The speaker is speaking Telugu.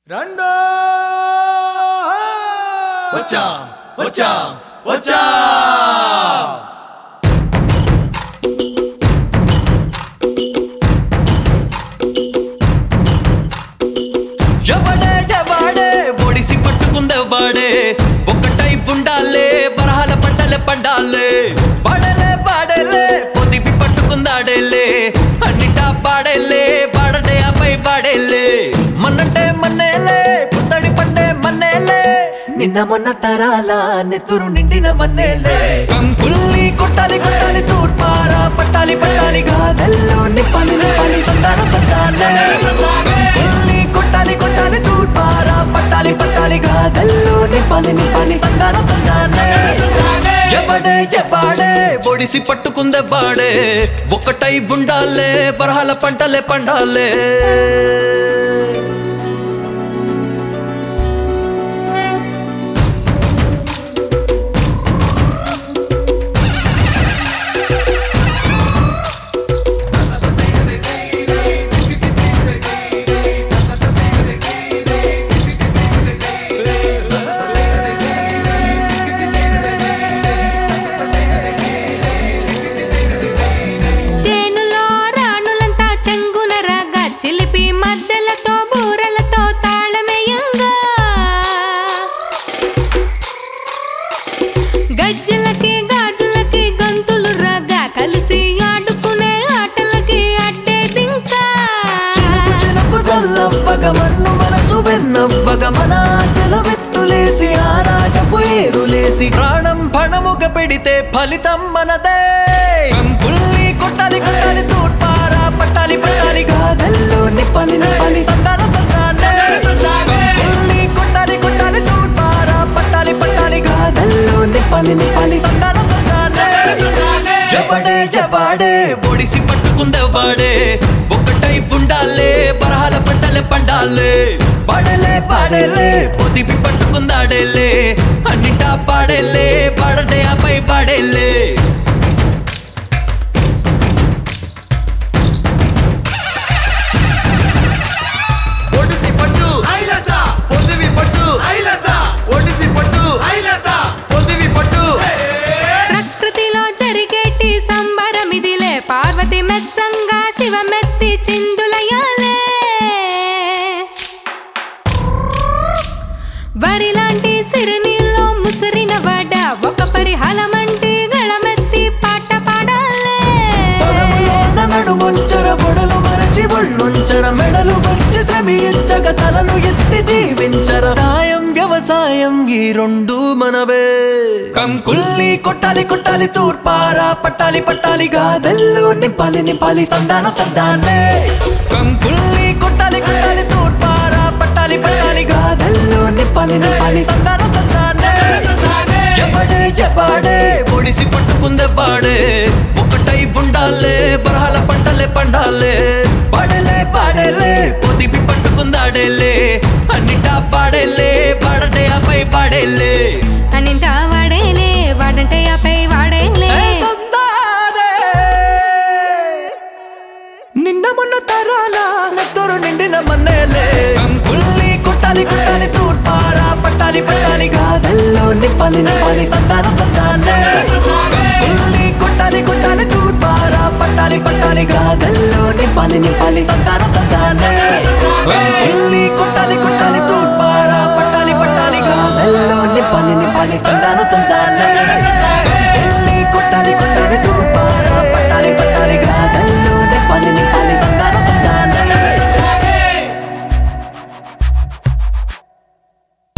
రండో వచ్చాం వచ్చాం వచ్చాం ఎవడే ఎవడే ఒడిసి పట్టుకుందెవ్వాడే ఒకటై ఉండాలే బరహాల పంటలే పండాలే పాడలే పాడలే పొదిపి పట్టుకుందాడేలే అన్నిటా పాడేలే పాడటే ఆపై పాడేలే మన్నంటే మన్నేలే పుత్తడి పండే మన్నేలే నిన్న మొన్న తరాల నెత్తురు నిండిన మన్నేలే కంకుల్ని కొట్టాలి కొట్టాలి తూర్పారా పట్టాలి పట్టాలి గాదెల్లో నిప్పాలి నిప్పాలి తందాన తందానే కంకుల్ని కొట్టాలి కొట్టాలి తూర్పారా పట్టాలి పట్టాలి గాదెల్లో నిప్పాలి నిప్పాలి తందాన తందానే ఎవడే ఎవ్వాడే ఒడిసి పట్టుకుందెవ్వాడే ఒక్కటై ఉండాలే బరహాల పంటలే పండాలే చేనులో రాణులంతా చెంగున రాగా చిలిపి మద్దెలతో బూరలతో తాళమేయంగా గజ్జలకి గాజులకి గంతులు రాగా కలిసి ఆడుకునే ఆటలకి అడ్డేదింకా చినుకు చల్లవ్వగ మన్ను మనసు వెన్నవ్వగ మన ఆశలు వెత్తులేసి ఆరాటపు ఏరులేసి ప్రాణం పణముగ పెడితే ఫలితం మనదే కంకుల్ని కొట్టాలి కొట్టాలి తూర్పారా పట్టాలి పట్టాలి గాదెల్లో నిప్పాలి నిప్పాలి తందాన తందానే కంకుల్ని కొట్టాలి కొట్టాలి తూర్పారా పట్టాలి పట్టాలి గాదెల్లో నిప్పాలి నిప్పాలి తందాన తందానే ఎవడే ఎవడే ఒడిసి పట్టుకుందెవ్వాడే ఒకటై ఉండాలే బరహాల పంటలే పండాలే పాడలే పాడలే పొదిపి పట్టుకుందాడేలే అన్నిటా పాడేలే పాడటే ఆపై పాడేలే ఒడిసి పట్టు ఐలస పొదివి పట్టు ఐలస ఒడిసి పట్టు ఐలస పొదివి పట్టు ప్రకృతిలో జరిగేటి సంబరమిదిలే పార్వతి మెత్సంగా శివమెత్తి చిందులయాలే వరిలాంటి సిరినీల్లో ముసిరిన వాడ ఒక పరిహళమంటి గళమెత్తి పాట పాడాలే పదములోన నడుమొంచర బొడలు మరచి ఒళ్ళుంచర మెడలు వచ్చి శ్రమించక తలను ఎత్తి జీవించర సాయం వ్యవసాయం ఈ రెండు మనవే కంకుల్ని కొట్టాలి కొట్టాలి తూర్పారా పట్టాలి పట్టాలి గాదెల్లో నింపాలి నింపాలి తందాన తందానే కంకుల్ని కొట్టాలి కొట్టాలి తూర్పారా పట్టాలి పట్టాలి గాదెల్లో నింపాలి నింపాలి తందాన తందానే ఎవడే ఎవడే ఒడిసి పట్టుకుందెవ్వాడే ఒకటై ఉండాలే బరహాల పంటలే పండాలే పాడలే పాడలే పొదిపి పట్టుకుందాడేలే అన్నిటా పాడేలే పాడటే ఆపై పాడేలే అనింటా వాడేలే వాడంటే ఆపై వాడేలే ఏ తందానే. నిన్న మొన్న తరాల నెత్తరు నిండిన మన్నేలే కంకుల్ని కొట్టాలి కొట్టాలి తూర్పారా పట్టాలి పట్టాలి గాదెల్లో నిప్పాలి నిప్పాలి తందాన తందానే కంకుల్ని కొట్టాలి కొట్టాలి తూర్పారా పట్టాలి పట్టాలి గాదెల్లో నిప్పాలి నిప్పాలి తందాన తందానే కంకుల్ని కొట్టాలి కొట్టాలి తూర్పారా పట్టాలి పట్టాలి గాదెల్లో నిప్పాలి నిప్పాలి తందాన తందానే